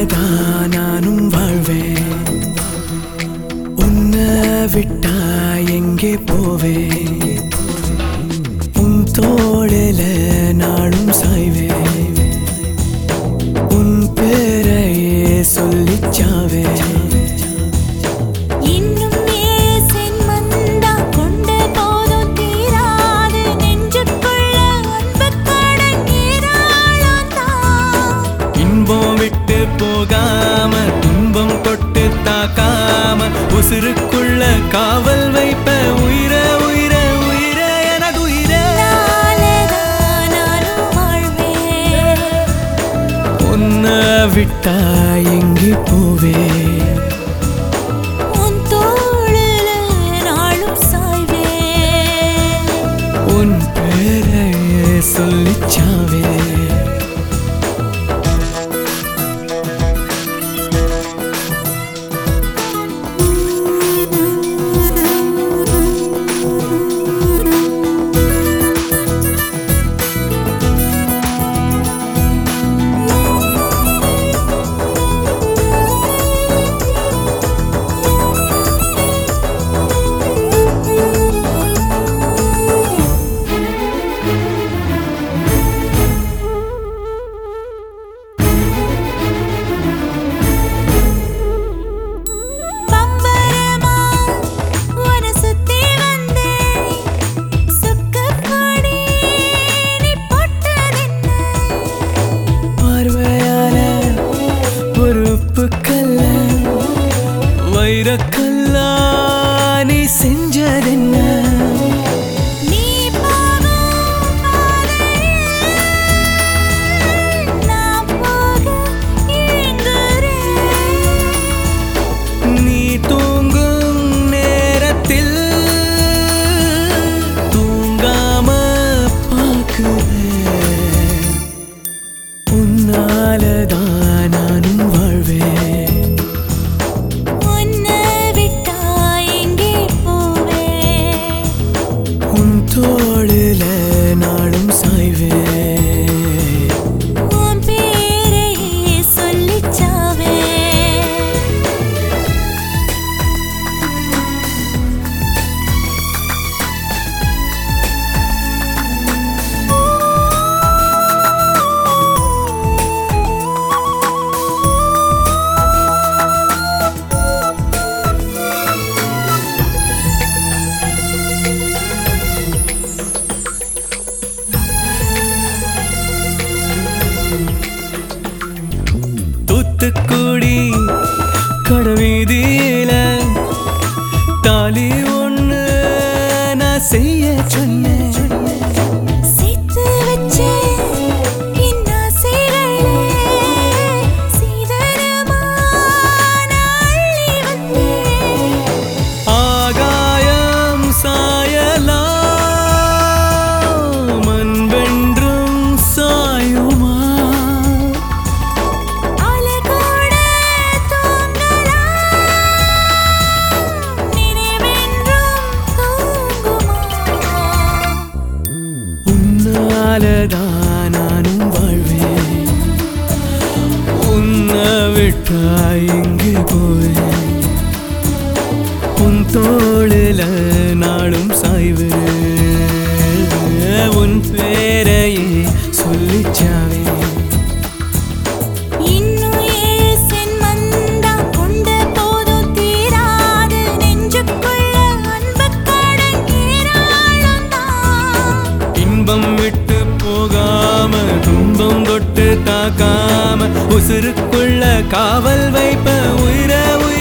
உன்னாலதான் நானும் வாழ்வேன் உன்னை விட்டா எங்கே போவேன் உன் தோளில நாளும் சாய்வேன் உன் பேரையே சொல்லிச்சாவே இன்னும் ஏசென் மந்தா கொண்ட போதும் தீராது நெஞ்சுக்குள்ள அன்பு கடங்கேராளந்தான் இன்பம் விட்டு போகாம துன்பம் தொட்டு தாக்காம உசுருக்குள்ள காவல் வைப்ப உயிர உயிர உயிர எனது உயிரே நாளதான் நானும் வாழ்வேன் உன்னை விட்டா எங்கே போவே உன் தோளில நாளும் சாய்வேன் உன் பேரையே சொல்லிச்சாவே பம்பரமா உன சுத்தி வந்தேன் சுக்கப்பொடி நீ போட்டதென்ன பார்வையால பொறுப்புக்கல்ல வைரக்கல்லா நீ செஞ்சதென்ன நீ போகும் பாதையில் நான் போக ஏங்குறேன் நீ தூங்கும் நேரத்தில் தூங்காம பார்க்கிறேன் உன்னாலதான் நானும் வாழ்வேன் உன்னை விட்டா எங்கே போவேன் உன் தோளில நாளும் சாய்வேன் உன் பேரையே சொல்லிச்சாவே தூத்துக்குடி கடவீதியில தாலி ஒண்ணு நான் செய்ய சொன்னேன் சேர்த்து வச்சே என் ஆசைகளே சீதனமா நான் அள்ளி வந்தேன் ஆகாயம் சாயலாம் மண்வென்றும் சாயுமா அலைகூட தூங்கலாம் நினைவென்றும் தூங்குமா உன்னாலதான் நானும் வாழ்வேன் உன்னை விட்டா எங்கே போவேன் உன் தோளில நாளும் சாய்வேன் உன் பேரையே சொல்லிச்சாவே இன்னும் ஏழு சென்மந்தா கொண்ட போதும் தீராது நெஞ்சுக்குள்ள அன்பு கடங்கேராளந்தான் இன்பம் விட்டு போகாம துன்பம் தொட்டு தாக்காம உசுருக்குள்ள காவல் வைப்ப உயிர உயிர